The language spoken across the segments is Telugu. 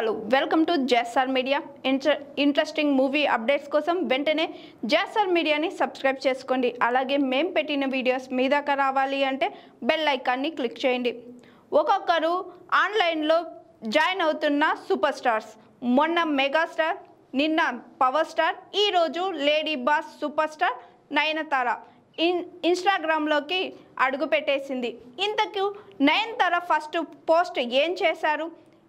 హలో వెల్కమ్ టు జాసార్ మీడియా ఇంట్ర ఇంట్రెస్టింగ్ మూవీ అప్డేట్స్ కోసం వెంటనే జాసార్ మీడియాని సబ్స్క్రైబ్ చేసుకోండి అలాగే మేము పెట్టిన వీడియోస్ మీ దాకా రావాలి అంటే బెల్ ఐకాన్ని క్లిక్ చేయండి ఒక్కొక్కరు ఆన్లైన్లో జాయిన్ అవుతున్న సూపర్ స్టార్స్ మొన్న మెగాస్టార్ నిన్న పవర్ స్టార్ ఈరోజు lady boss super star Nayanthara in ఇన్స్టాగ్రామ్లోకి అడుగు పెట్టేసింది ఇంతకు నయనతార ఫస్ట్ పోస్ట్ ఏం చేశారు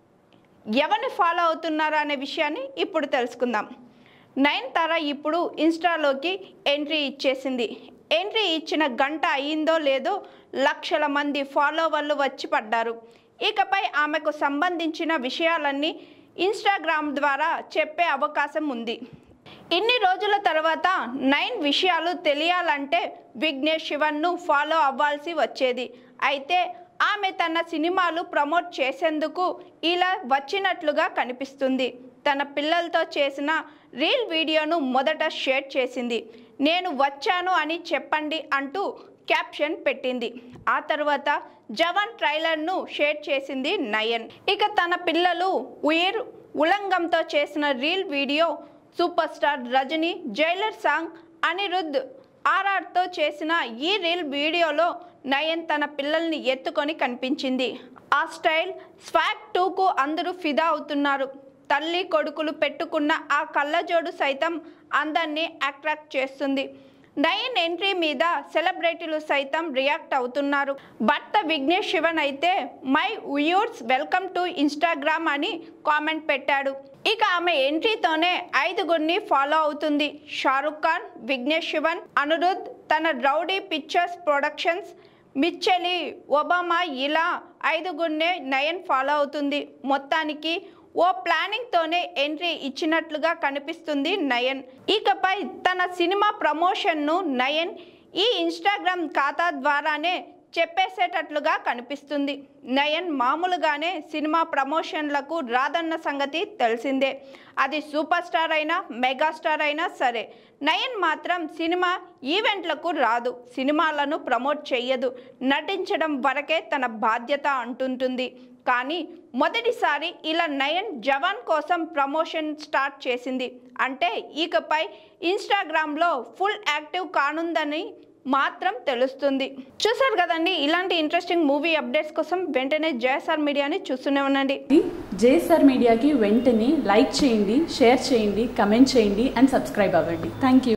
ఎవరిని ఫాలో అవుతున్నారా అనే విషయాన్ని ఇప్పుడు తెలుసుకుందాం నయనతార ఇప్పుడు ఇన్స్టాలోకి ఎంట్రీ ఇచ్చేసింది ఎంట్రీ ఇచ్చిన గంట అయిందో లేదో లక్షల మంది ఫాలోవర్లు వచ్చి పడ్డారు ఇకపై ఆమెకు సంబంధించిన విషయాలన్నీ ఇన్స్టాగ్రామ్ ద్వారా చెప్పే అవకాశం ఉంది ఇన్ని రోజుల తర్వాత నైన్ విషయాలు తెలియాలంటే విఘ్నేష్ శివన్ను ఫాలో అవ్వాల్సి వచ్చేది అయితే ఆమె తన సినిమాలు ప్రమోట్ చేసేందుకు ఇలా వచ్చినట్లుగా కనిపిస్తుంది తన పిల్లలతో చేసిన రీల్ వీడియోను మొదట షేర్ చేసింది నేను వచ్చాను అని చెప్పండి అంటూ క్యాప్షన్ పెట్టింది ఆ తర్వాత జవాన్ ట్రైలర్ను షేర్ చేసింది నయన్ ఇక తన పిల్లలు ఉయిర్ ఉలంగంతో చేసిన reel video super star Rajini Jailer song Anirudh ఆర్ఆర్తో చేసిన ఈ రీల్ వీడియోలో నయన్ తన పిల్లల్ని ఎత్తుకొని కనిపించింది ఆ స్టైల్ స్వాగ్ టూకు అందరూ ఫిదా అవుతున్నారు తల్లి కొడుకులు పెట్టుకున్న ఆ కళ్ళజోడు సైతం అందరినీ అట్రాక్ట్ చేస్తుంది నయన్ ఎంట్రీ మీద సెలబ్రిటీలు సైతం రియాక్ట్ అవుతున్నారు భర్త విఘ్నేష్ శివన్ అయితే my viewers welcome to Instagram అని కామెంట్ పెట్టాడు ఇక ఆమె ఎంట్రీతోనే ఐదుగురిని ఫాలో అవుతుంది షారుఖ్ ఖాన్ విఘ్నేష్ శివన్ అనిరుద్ తన Rowdy Pictures productions Michelle Obama ఇలా ఐదుగురినే నయన్ ఫాలో అవుతుంది మొత్తానికి ఓ ప్లానింగ్తోనే ఎంట్రీ ఇచ్చినట్లుగా కనిపిస్తుంది నయన్ ఇకపై తన సినిమా ప్రమోషన్ను నయన్ ఈ ఇన్స్టాగ్రామ్ ఖాతా ద్వారానే చెప్పేసేటట్లుగా కనిపిస్తుంది నయన్ మామూలుగానే సినిమా ప్రమోషన్లకు రాదన్న సంగతి తెలిసిందే అది సూపర్ స్టార్ అయినా మెగాస్టార్ అయినా సరే నయన్ మాత్రం సినిమా ఈవెంట్లకు రాదు సినిమాలను ప్రమోట్ చెయ్యదు నటించడం వరకే తన బాధ్యత అంటుంటుంది కానీ మొదటిసారి ఇలా నయన్ జవాన్ కోసం ప్రమోషన్ స్టార్ట్ చేసింది అంటే ఇకపై ఇన్స్టాగ్రామ్లో ఫుల్ యాక్టివ్ కానుందని మాత్రం తెలుస్తుంది చూసారు కదండి ఇలాంటి ఇంట్రెస్టింగ్ మూవీ అప్డేట్స్ కోసం వెంటనే జేఎస్ఆర్ మీడియాని చూస్తూనే ఉండండి జేఎస్ఆర్ మీడియాకి వెంటనే లైక్ చేయండి షేర్ చేయండి కమెంట్ చేయండి అండ్ సబ్స్క్రైబ్ అవ్వండి థ్యాంక్ యూ